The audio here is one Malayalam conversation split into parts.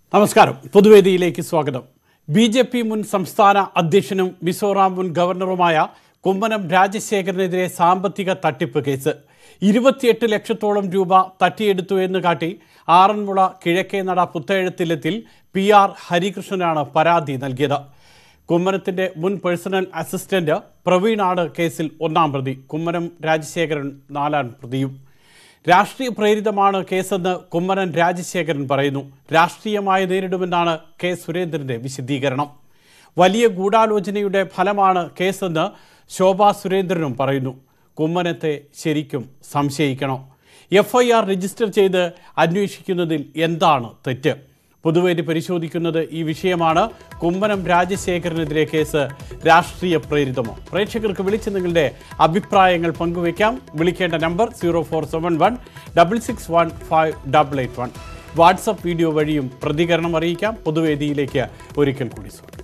നമസ്കാരം പൊതുവേദിയിലേക്ക് സ്വാഗതം ബി ജെ പി മുൻ സംസ്ഥാന അധ്യക്ഷനും മിസോറാം മുൻ ഗവർണറുമായ കുമ്മനം രാജശേഖരനെതിരെ സാമ്പത്തിക തട്ടിപ്പ് കേസ് ഇരുപത്തിയെട്ട് ലക്ഷത്തോളം രൂപ തട്ടിയെടുത്തു എന്ന് കാട്ടി ആറന്മുള കിഴക്കേനട പുത്തേഴത്തിലെത്തിൽ പി ആർ ഹരികൃഷ്ണനാണ് പരാതി നൽകിയത് കുമ്മനത്തിന്റെ മുൻ പേഴ്സണൽ അസിസ്റ്റന്റ് പ്രവീണാണ് കേസിൽ ഒന്നാം പ്രതി കുമ്മനം രാജശേഖരൻ നാലാം പ്രതിയും രാഷ്ട്രീയ പ്രേരിതമാണ് കേസെന്ന് കുമ്മനൻ രാജശേഖരൻ പറയുന്നു രാഷ്ട്രീയമായി നേരിടുമെന്നാണ് കെ സുരേന്ദ്രന്റെ വിശദീകരണം വലിയ ഗൂഢാലോചനയുടെ ഫലമാണ് കേസെന്ന് ശോഭാ സുരേന്ദ്രനും പറയുന്നു കുമ്മനത്തെ ശരിക്കും സംശയിക്കണോ എഫ് ഐ ആർ രജിസ്റ്റർ ചെയ്ത് അന്വേഷിക്കുന്നതിൽ എന്താണ് തെറ്റ് പൊതുവേദി പരിശോധിക്കുന്നത് ഈ വിഷയമാണ് കുമ്മനം രാജശേഖരനെതിരെ കേസ് രാഷ്ട്രീയ പ്രേരിതമോ പ്രേക്ഷകർക്ക് വിളിച്ച് നിങ്ങളുടെ അഭിപ്രായങ്ങൾ പങ്കുവയ്ക്കാം വിളിക്കേണ്ട number zero four seven one double six one five double eight one WhatsApp video വഴിയും പ്രതികരണം അറിയിക്കാം പൊതുവേദിയിലേക്ക് ഒരിക്കൽ കൂടി സ്വാഗതം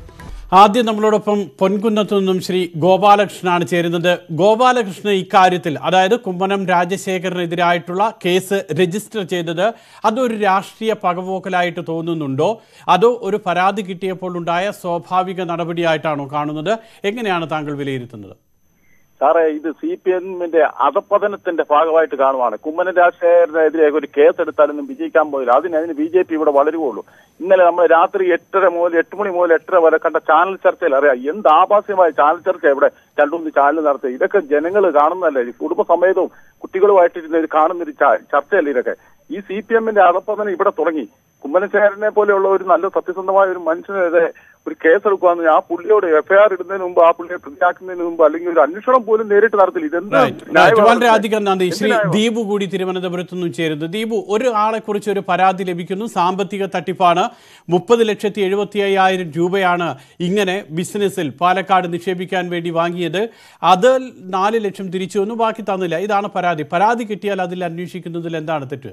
ആദ്യം നമ്മളോടൊപ്പം പൊൻകുന്നത്തു നിന്നും ശ്രീ ഗോപാലകൃഷ്ണനാണ് ചേരുന്നത് ഗോപാലകൃഷ്ണൻ ഇക്കാര്യത്തിൽ അതായത് കുമ്മനം രാജശേഖരനെതിരായിട്ടുള്ള കേസ് രജിസ്റ്റർ ചെയ്തത് അതൊരു രാഷ്ട്രീയ പകപോക്കലായിട്ട് തോന്നുന്നുണ്ടോ അതോ ഒരു പരാതി കിട്ടിയപ്പോൾ ഉണ്ടായ സ്വാഭാവിക നടപടിയായിട്ടാണോ കാണുന്നത് എങ്ങനെയാണ് താങ്കൾ വിലയിരുത്തുന്നത് സാറേ ഇത് സി പി എമ്മിന്റെ അധപ്പതനത്തിന്റെ ഭാഗമായിട്ട് കാണുവാണ് കുമ്മനം രാജശേഖരനെതിരെ ഒരു കേസ് എടുത്താലൊന്നും വിജയിക്കാൻ പോയില്ല അതിന് അതിന് ബി ജെ പി ഇവിടെ വളരുകയുള്ളൂ ഇന്നലെ നമ്മൾ രാത്രി എട്ടര മുതൽ എട്ട് മണി മുതൽ എട്ടര വരെ കണ്ട ചാനൽ ചർച്ചയിൽ അറിയാം എന്ത് ആഭാസ്യമായ ചാനൽ ചർച്ച ഇവിടെ രണ്ടു മൂന്ന് ചാനൽ നടത്തി ഇതൊക്കെ ജനങ്ങൾ കാണുന്നതല്ലേ ഈ കുടുംബസമേതവും കുട്ടികളുമായിട്ടിരുന്ന് ഇത് കാണുന്നൊരു ച- ചർച്ചയല്ലേ ഇതൊക്കെ ഈ സി പി എമ്മിന്റെ അധപ്പതനം ഇവിടെ തുടങ്ങി കുമ്മനശേഖരനെ പോലെയുള്ള ഒരു നല്ല സത്യസന്ധമായ ഒരു മനുഷ്യനെതിരെ ഒരു കേസെടുക്കുകയെന്ന് ആ പുള്ളിയോട് എഫ്ഐആർ ഇടുന്നതിന് മുമ്പ് ആ പുള്ളിയെ പ്രതിയാക്കുന്നതിന് മുമ്പ് അല്ലെങ്കിൽ ഒരു അന്വേഷണം പോലും നേരിട്ട് നടത്തില്ല ഇതെന്ത് ന്യായമാണ്? വളരെയധികം നന്ദി ശ്രീ എന്ത് ന്യായമാണ്? ദീപു കൂടി തിരുവനന്തപുരത്തു നിന്നും ചേരുന്നു ദീപു ഒരു ആളെ കുറിച്ച് ഒരു പരാതി ലഭിക്കുന്നു സാമ്പത്തിക തട്ടിപ്പാണ് മുപ്പത് ലക്ഷത്തി എഴുപത്തി അയ്യായിരം രൂപയാണ് ഇങ്ങനെ ബിസിനസ്സിൽ പാലക്കാട് നിക്ഷേപിക്കാൻ വേണ്ടി വാങ്ങിയത് അത് നാല് ലക്ഷം തിരിച്ചു വന്നു ബാക്കി തന്നില്ല ഇതാണ് പരാതി പരാതി കിട്ടിയാൽ അതിൽ അന്വേഷിക്കുന്നതിൽ എന്താണ് തെറ്റ്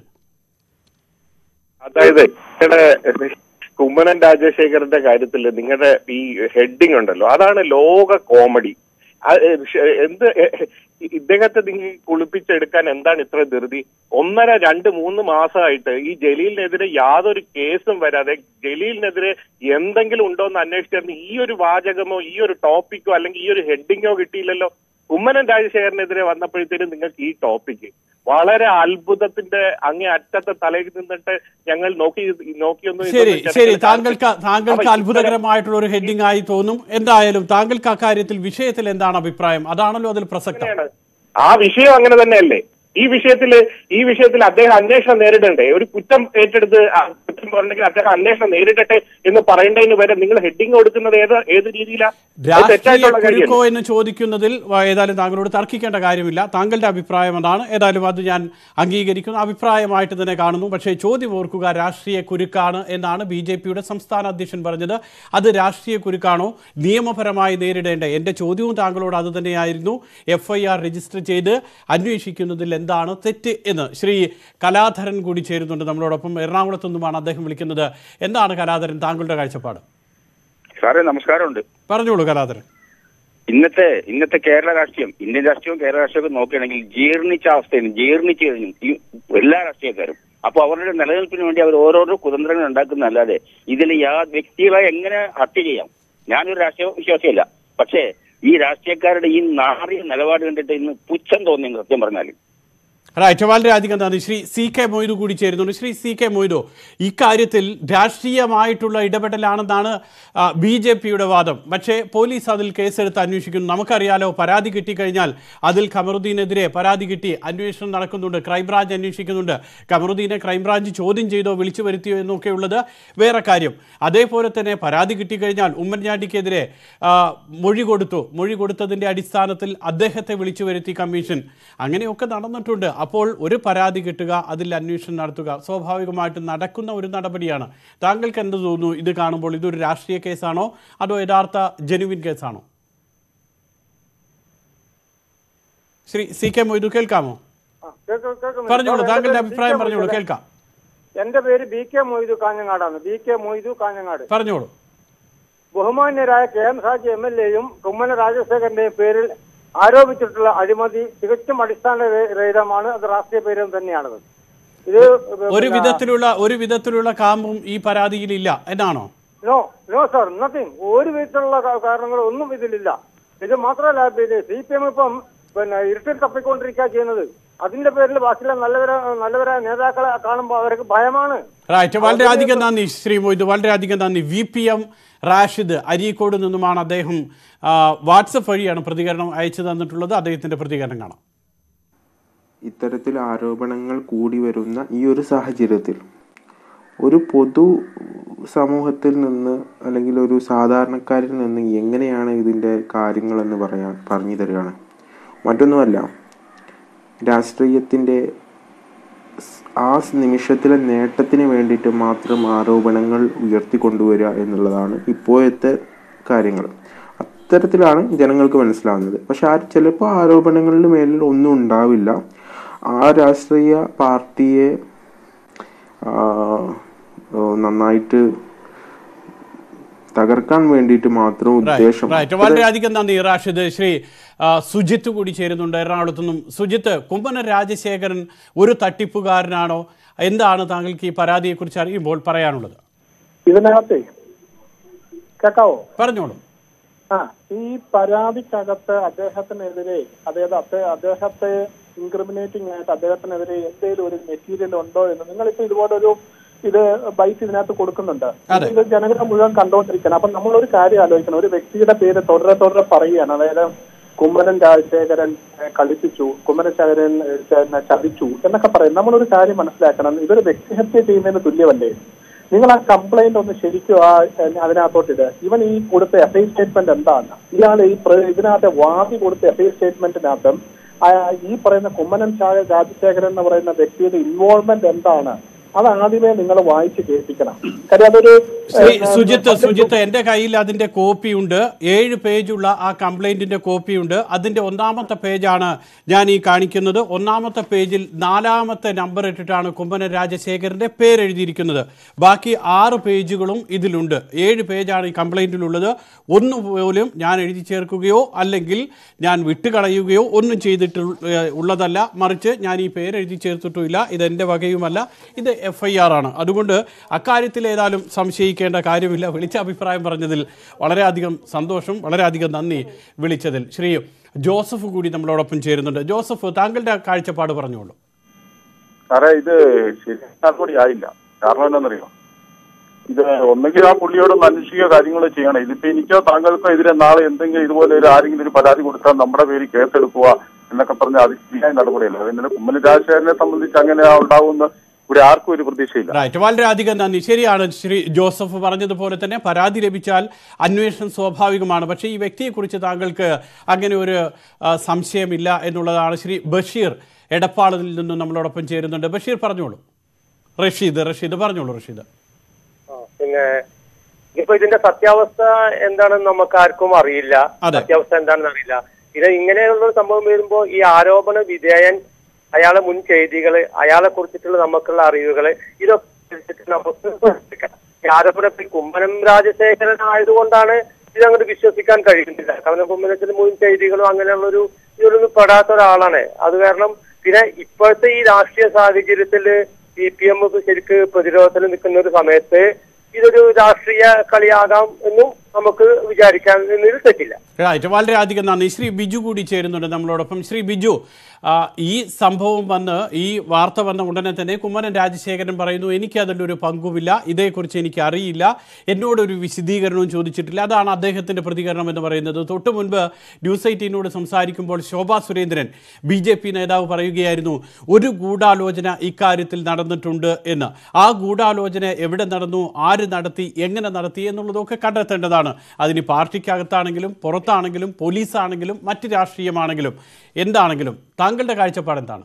അതായത് നിങ്ങളുടെ കുമ്മനം രാജശേഖരന്റെ കാര്യത്തിൽ നിങ്ങളുടെ ഈ ഹെഡിങ് ഉണ്ടല്ലോ അതാണ് ലോക കോമഡി അത് ഷ- എന്ത് ഇദ്ദേഹത്തെ നിങ്ങൾ കുളിപ്പിച്ചെടുക്കാൻ എന്താണ് ഇത്ര ധൃതി ഒന്നര രണ്ട് മൂന്ന് മാസമായിട്ട് ഈ ജലീലിനെതിരെ യാതൊരു കേസും വരാതെ ജലീലിനെതിരെ എന്തെങ്കിലും ഉണ്ടോ എന്ന് അന്വേഷിച്ചിരുന്നു ഈ ഒരു വാചകമോ ഈ ഒരു ടോപ്പിക്കോ അല്ലെങ്കിൽ ഈ ഒരു ഹെഡിങ്ങോ കിട്ടിയില്ലല്ലോ കുമ്മനം രാജശേഖരനെതിരെ വന്നപ്പോഴത്തേനും നിങ്ങൾക്ക് ഈ ടോപ്പിക്ക് വളരെ അത്ഭുതത്തിന്റെ അങ്ങേ അറ്റത്തെ തലയിൽ നിന്നിട്ട് ഞങ്ങൾ നോക്കി നോക്കിയൊന്നും ശരി ഇതൊന്നും ശരി ജനങ്ങൾക്ക് താങ്കൾക്ക് താങ്കൾക്ക് അപ്പൊ അത്ഭുതകരമായിട്ടുള്ള ഒരു ഹെഡിംഗ് ആയി തോന്നും എന്തായാലും താങ്കൾക്ക് അക്കാര്യത്തിൽ വിഷയത്തിൽ എന്താണ് അഭിപ്രായം അതാണല്ലോ അതിൽ പ്രസക്തം ഇങ്ങനെയാണ്. ആ വിഷയം അങ്ങനെ തന്നെയല്ലേ ഈ വിഷയത്തില് ഈ വിഷയത്തിൽ അദ്ദേഹം അന്വേഷണം നേരിടണ്ടേ ഒരു കുറ്റം ഏറ്റെടുത്ത് ആ കുറ്റം പറഞ്ഞെങ്കിൽ അദ്ദേഹം അന്വേഷണം നേരിടട്ടെ എന്ന് പറയേണ്ടതിന് വരെ നിങ്ങൾ ഹെഡിങ് കൊടുക്കുന്നത് ഏത് ഏത് രീതിയിലാ അത് രാഷ്ട്രീയ തെറ്റായിട്ടുള്ള കുരുക്കോ കാര്യമല്ലേ എന്ന് ചോദിക്കുന്നതിൽ വ- ഏതായാലും താങ്കളോട് തർക്കിക്കേണ്ട കാര്യമില്ല താങ്കളുടെ അഭിപ്രായം അതാണ് ഏതായാലും അത് ഞാൻ അംഗീകരിക്കുന്നു അഭിപ്രായമായിട്ട് തന്നെ കാണുന്നു പക്ഷേ ചോദ്യം ഓർക്കുക രാഷ്ട്രീയ കുരുക്കാണ് എന്നാണ് ബി ജെ പിയുടെ സംസ്ഥാന അധ്യക്ഷൻ പറഞ്ഞത് അത് രാഷ്ട്രീയ കുരുക്കാണോ നിയമപരമായി നേരിടേണ്ട എൻ്റെ ചോദ്യവും താങ്കളോട് അത് തന്നെയായിരുന്നു എഫ് ഐ ആർ രജിസ്റ്റർ ചെയ്ത് അന്വേഷിക്കുന്നതിൽ എന്താണ് തെറ്റ് എന്ന് ശ്രീ കലാധരൻ കൂടി ചേരുന്നുണ്ട് നമ്മളോടൊപ്പം എറണാകുളത്തു നിന്നുമാണ് അദ്ദേഹം വിളിക്കുന്നത് എന്താണ് കലാധരൻ താങ്കളുടെ കാഴ്ചപ്പാട് സാറേ നമസ്കാരമുണ്ട് പറഞ്ഞോളൂ കലാധരൻ ഇന്നത്തെ ഇന്നത്തെ കേരള രാഷ്ട്രീയം ഇന്ത്യൻ രാഷ്ട്രീയവും കേരള രാഷ്ട്രീയവും നോക്കുകയാണെങ്കിൽ ജീർണിച്ച അവസ്ഥയാണ് ജീർണിച്ചു കഴിഞ്ഞു ഈ എല്ലാ രാഷ്ട്രീയക്കാരും അപ്പൊ അവരുടെ നിലനിൽപ്പിന് വേണ്ടി അവർ ഓരോരോ കുതന്ത്രങ്ങൾ ഉണ്ടാക്കുന്നതല്ലാതെ ഇതിൽ യാ വ്യക്തികളെ എങ്ങനെ ഹത്യ ചെയ്യാം ഞാനൊരു രാഷ്ട്രീയ വിശ്വാസിയല്ല പക്ഷേ ഈ രാഷ്ട്രീയക്കാരുടെ ഈ നാറിയ നിലപാട് കണ്ടിട്ട് ഇന്ന് പുച്ഛം തോന്നി സത്യം പറഞ്ഞാൽ റൈറ്റ് വളരെയധികം നന്ദി ശ്രീ സി കെ മൊയ്തു കൂടി ചേരുന്നുണ്ട് ശ്രീ സി കെ മൊയ്തു ഇക്കാര്യത്തിൽ രാഷ്ട്രീയമായിട്ടുള്ള ഇടപെടലാണെന്നാണ് ബി ജെ പിയുടെ വാദം പക്ഷേ പോലീസ് അതിൽ കേസെടുത്ത് അന്വേഷിക്കുന്നു നമുക്കറിയാലോ പരാതി കിട്ടിക്കഴിഞ്ഞാൽ അതിൽ ഖമറുദ്ദീനെതിരെ പരാതി കിട്ടി അന്വേഷണം നടക്കുന്നുണ്ട് ക്രൈംബ്രാഞ്ച് അന്വേഷിക്കുന്നുണ്ട് ഖമറുദ്ദീനെ ക്രൈംബ്രാഞ്ച് ചോദ്യം ചെയ്തോ വിളിച്ചു വരുത്തിയോ എന്നൊക്കെയുള്ളത് വേറെ കാര്യം അതേപോലെ തന്നെ പരാതി കിട്ടിക്കഴിഞ്ഞാൽ ഉമ്മൻചാണ്ടിക്കെതിരെ ആ, മൊഴി കൊടുത്തു മൊഴി കൊടുത്തതിൻ്റെ അടിസ്ഥാനത്തിൽ അദ്ദേഹത്തെ വിളിച്ചു വരുത്തി കമ്മീഷൻ അങ്ങനെയൊക്കെ നടന്നിട്ടുണ്ട് അപ്പോൾ ഒരു പരാതി കിട്ടുക അതിൽ അന്വേഷണം നടത്തുക സ്വാഭാവികമായിട്ടും നടക്കുന്ന ഒരു നടപടിയാണ് താങ്കൾക്ക് എന്ത് തോന്നുന്നു ഇത് കാണുമ്പോൾ ഇതൊരു രാഷ്ട്രീയ കേസാണോ അതോ യഥാർത്ഥ ജെനുവിൻ കേസാണോ ശ്രീ സി കെ മൊയ്തു കേൾക്കാമോ ആ, കേൾക്കു- കേൾക്കുന്നുണ്ട്. പറഞ്ഞോളൂ സാർ, താങ്കളുടെ എൻ്റെ അഭിപ്രായം ബി കെ പറഞ്ഞോളൂ മൊയ്തു. കേൾക്കാം എന്റെ പേര് ബി കെ മൊയ്തു കാഞ്ഞങ്ങാടാണ് ബി കെ മൊയ്തു കാഞ്ഞങ്ങാട് പറഞ്ഞോളൂ ബഹുമാന്യരായ K M Shaji M L എയും കുമ്മന രാജശേഖരന്റെയും പേരിൽ ആരോപിച്ചിട്ടുള്ള അഴിമതി തികച്ചും അടിസ്ഥാന രഹിതമാണ് അത് രാഷ്ട്രീയ പേരും തന്നെയാണത് ഇത് ഒരു വിധത്തിലുള്ള ഒരു വിധത്തിലുള്ള കാമ്പും ഈ പരാതിയിലില്ല എന്നാണോ നോ നോ സാർ നത്തിങ് ഒരു വിധത്തിലുള്ള കാ- കാരണങ്ങളൊന്നും ഇതിലില്ല ഇത് മാത്രമല്ല പിന്നെ സി പി എം ഇപ്പം പിന്നെ ഇരുട്ടിൽ തപ്പിക്കൊണ്ടിരിക്കുക ചെയ്യുന്നത് അതിന്റെ പേരിൽ ബാക്കിയുള്ള നല്ലവരാ നല്ലവരായ നേതാക്കളെ കാണുമ്പോൾ അവർക്ക് ഭയമാണ് റൈറ്റ് വളരെയധികം നന്ദി ശ്രീ മൊയ്ത് വളരെയധികം നന്ദി V P M Rashid Areekode നിന്നുമാണ് അദ്ദേഹം ആ, വാട്സപ്പ് വഴിയാണ് പ്രതികരണം അയച്ചു തന്നിട്ടുള്ളത് അദ്ദേഹത്തിന്റെ പ്രതികരണം കാണാം ഇത്തരത്തിൽ ആരോപണങ്ങൾ കൂടി വരുന്ന ഈ ഒരു സാഹചര്യത്തിൽ ഒരു പൊതു സമൂഹത്തിൽ നിന്ന് അല്ലെങ്കിൽ ഒരു സാധാരണക്കാരിൽ നിന്ന് എങ്ങനെയാണ് ഇതിൻ്റെ കാര്യങ്ങളെന്ന് പറയാൻ പറഞ്ഞു തരികയാണ് മറ്റൊന്നുമല്ല രാഷ്ട്രീയത്തിൻ്റെ സ് ആ നിമിഷത്തിലെ നേട്ടത്തിന് വേണ്ടിയിട്ട് മാത്രം ആരോപണങ്ങൾ ഉയർത്തിക്കൊണ്ടുവരിക എന്നുള്ളതാണ് ഇപ്പോഴത്തെ കാര്യങ്ങൾ അത്തരത്തിലാണ് ജനങ്ങൾക്ക് മനസ്സിലാവുന്നത് പക്ഷെ ആ ചിലപ്പോൾ ആരോപണങ്ങളുടെ മേലിൽ ഒന്നും ഉണ്ടാവില്ല ആ രാഷ്ട്രീയ പാർട്ടിയെ ആ, ഓ, നന്നായിട്ട് തകർക്കാൻ വേണ്ടിയിട്ട് മാത്രം ഉദ്ദേശം റൈറ്റ് വളരെയധികം നന്ദി റാഷിദ് ശ്രീ ആ, സുജിത്ത് കൂടി ചേരുന്നുണ്ട് എറണാകുളത്തു നിന്നും സുജിത്ത് കുമ്മന രാജശേഖരൻ ഒരു തട്ടിപ്പുകാരനാണോ എന്താണ് താങ്കൾക്ക് ഈ പരാതിയെക്കുറിച്ച് അറിയുമ്പോൾ പറയാനുള്ളത് ഇതിനകത്തെ കേക്കാവോ പറഞ്ഞോളൂ ആ ഈ പരാതിക്കകത്ത് അദ്ദേഹത്തിനെതിരെ അതായത് അദ്ദേ- അദ്ദേഹത്തെ ഇൻക്രിമിനേറ്റിംഗ് ആയിട്ട് അദ്ദേഹത്തിനെതിരെ എന്തെങ്കിലും ഒരു മെറ്റീരിയൽ ഉണ്ടോ എന്ന് നിങ്ങളിപ്പോ ഇതുപോലൊരു ഇത് ബൈറ്റ് ഇതിനകത്ത് കൊടുക്കുന്നുണ്ട് അതെ. ഇത് ജനങ്ങളെ മുഴുവൻ കണ്ടോണ്ടിരിക്കണം അപ്പൊ നമ്മളൊരു കാര്യം ആലോചിക്കണം ഒരു വ്യക്തിയുടെ പേര് തുടരെ തുടരെ പറയുകയാണ് അതായത് കുമ്മനൻ രാജശേഖരൻ ഏഹ്, കളിപ്പിച്ചു കുമ്മനൻ ശേഖരൻ ഏഹ്, ച- ചതിച്ചു എന്നൊക്കെ പറയും നമ്മളൊരു കാര്യം മനസ്സിലാക്കണം ഇതൊരു വ്യക്തിഹത്യ ചെയ്യുന്നതിന് തുല്യമല്ലേ നിങ്ങൾ ആ കംപ്ലൈന്റ് ഒന്ന് ശരിക്കും ആ ഏഹ്, അതിനകത്തോട്ട് ഇത് ഇവൻ ഈ കൊടുത്ത എഫ് ഐ സ്റ്റേറ്റ്മെന്റ് എന്താണ് ഇയാൾ ഈ പ്ര- ഇതിനകത്തെ വാദി കൊടുത്ത എഫ് ഐ സ്റ്റേറ്റ്മെന്റിനകത്ത് ആ ഈ പറയുന്ന കുമ്മനം ചായ രാജശേഖരൻ എന്ന് പറയുന്ന വ്യക്തിയുടെ ഇൻവോൾവ്മെന്റ് എന്താണ് അത് ആദ്യമേ നിങ്ങൾ വായിച്ച് കേൾപ്പിക്കണം കാര്യം അതൊരു ശ്രീ ഏഹ്, സുജിത്ത് സുജിത്ത് എന്റെ കയ്യിൽ അതിന്റെ കോപ്പിയുണ്ട് ഏഴ് പേജുള്ള ആ കംപ്ലൈന്റിന്റെ കോപ്പിയുണ്ട് അതിന്റെ ഒന്നാമത്തെ പേജാണ് ഞാൻ ഈ കാണിക്കുന്നത് ഒന്നാമത്തെ പേജിൽ നാലാമത്തെ നമ്പർ ഇട്ടിട്ടാണ് കുമ്മന രാജശേഖരന്റെ പേരെഴുതിയിരിക്കുന്നത് ബാക്കി ആറ് പേജുകളും ഇതിലുണ്ട് ഏഴ് പേജാണ് ഈ കംപ്ലൈന്റിലുള്ളത് ഒന്ന് പോലും ഞാൻ എഴുതി ചേർക്കുകയോ അല്ലെങ്കിൽ ഞാൻ വിട്ടുകളയുകയോ ഒന്നും ചെയ്തിട്ട് ഉള്ളതല്ല മറിച്ച് ഞാൻ ഈ പേര് എഴുതി ചേർത്തിട്ടുമില്ല ഇത് എൻ്റെ വകയുമല്ല ഇത് എഫ് ഐ ആർ ആണ് അതുകൊണ്ട് അക്കാര്യത്തിൽ ഏതായാലും സംശയിക്കേണ്ട കാര്യമില്ല വിളിച്ച അഭിപ്രായം പറഞ്ഞതിൽ വളരെയധികം സന്തോഷം വളരെയധികം നന്ദി വിളിച്ചതിൽ ശ്രീ ജോസഫ് കൂടി നമ്മളോടൊപ്പം ചേരുന്നുണ്ട് ജോസഫ് താങ്കളുടെ കാഴ്ചപ്പാട് പറഞ്ഞോളൂ സാറേ ഇത് ശരി നടപടി ആയില്ല കാരണം എന്താണെന്നറിയോ ഇത് ഒന്നെങ്കിൽ ആ പുള്ളിയോടൊന്ന് അന്വേഷിക്കുക കാര്യങ്ങൾ ചെയ്യണം ഇതിപ്പോ എനിക്കോ താങ്കൾക്കോ എതിരെ നാളെ എന്തെങ്കിലും ഇതുപോലെ ഒരു ആരെങ്കിലും ഒരു പരാതി കൊടുത്താൽ നമ്മുടെ പേര് കേസെടുക്കുക എന്നൊക്കെ പറഞ്ഞാൽ അത് ശരിയായ നടപടിയല്ല അതിന് കുമ്മന രാജശേഖരനെ സംബന്ധിച്ച് അങ്ങനെ ഉണ്ടാവുമെന്ന് ഇവിടെ ആർക്കും ഒരു പ്രതീക്ഷയില്ല റൈറ്റ് വളരെയധികം നന്ദി ശരിയാണ് ശ്രീ ജോസഫ് പറഞ്ഞതുപോലെ തന്നെ പരാതി ലഭിച്ചാൽ അന്വേഷണം സ്വാഭാവികമാണ് പക്ഷേ ഈ വ്യക്തിയെക്കുറിച്ച് താങ്കൾക്ക് അങ്ങനെ ഒരു ആ, സംശയമില്ല എന്നുള്ളതാണ് ശ്രീ ബഷീർ എടപ്പാളിൽ നിന്നും നമ്മളോടൊപ്പം ചേരുന്നുണ്ട് ബഷീർ പറഞ്ഞോളൂ റഷീദ് റഷീദ് പറഞ്ഞോളൂ റഷീദ് പിന്നെ ഇപ്പൊ ഇതിന്റെ സത്യാവസ്ഥ എന്താണെന്ന് നമുക്ക് ആർക്കും അറിയില്ല അതെ. സത്യാവസ്ഥ എന്താണെന്ന് അറിയില്ല ഇത് ഇങ്ങനെയുള്ള ഒരു സംഭവം വരുമ്പോ ഈ ആരോപണ വിധേയൻ അയാളെ മുൻ ചെയ്തികള് അയാളെ കുറിച്ചിട്ടുള്ള നമുക്കുള്ള അറിവുകള് ഇതൊക്കെ വെച്ചിട്ട് നമുക്ക് മനസ്സിലാക്കാം. ഈ ആരോപണ ഇപ്പൊ ഈ കുമ്മനം രാജശേഖരൻ ആയതുകൊണ്ടാണ് ഇത് അങ്ങോട്ട് വിശ്വസിക്കാൻ കഴിയുന്നില്ല കാരണം കുമ്മനത്തിന്റെ മുൻ ചെയ്തികളും അങ്ങനെയുള്ള ഒരു ഇതിലൊന്നും പെടാത്ത ഒരാളാണ് അത് കാരണം പിന്നെ ഇപ്പോഴത്തെ ഈ രാഷ്ട്രീയ സാഹചര്യത്തിൽ സി പി എം ശരിക്ക് പ്രതിരോധത്തിൽ നിൽക്കുന്ന ഒരു സമയത്ത് ഇതൊരു രാഷ്ട്രീയ കളിയാകാം എന്നും നമുക്ക് വിചാരിക്കാൻ എന്നതിൽ തെറ്റില്ല റൈറ്റ് വളരെയധികം നന്ദി ശ്രീ ബിജു കൂടി ചേരുന്നുണ്ട് നമ്മളോടൊപ്പം ശ്രീ ബിജു ആ, ഈ സംഭവം വന്ന് ഈ വാർത്ത വന്ന ഉടനെ തന്നെ കുമ്മനം രാജശേഖരൻ പറയുന്നു എനിക്ക് അതിലൊരു പങ്കുമില്ല ഇതേക്കുറിച്ച് എനിക്ക് അറിയില്ല എന്നോടൊരു വിശദീകരണവും ചോദിച്ചിട്ടില്ല അതാണ് അദ്ദേഹത്തിൻ്റെ പ്രതികരണം എന്ന് പറയുന്നത് തൊട്ടു മുൻപ് ന്യൂസ് എയ്റ്റീനോട് സംസാരിക്കുമ്പോൾ Shobha Surendran B J P നേതാവ് പറയുകയായിരുന്നു ഒരു ഗൂഢാലോചന ഇക്കാര്യത്തിൽ നടന്നിട്ടുണ്ട് എന്ന് ആ ഗൂഢാലോചന എവിടെ നടന്നു ആര് നടത്തി എങ്ങനെ നടത്തി എന്നുള്ളതൊക്കെ കണ്ടെത്തേണ്ടതാണ് അതിന് പാർട്ടിക്കകത്താണെങ്കിലും പുറത്താണെങ്കിലും പോലീസാണെങ്കിലും മറ്റ് രാഷ്ട്രീയമാണെങ്കിലും എന്താണെങ്കിലും താങ്കളുടെ കാഴ്ചപ്പാട് എന്താണ്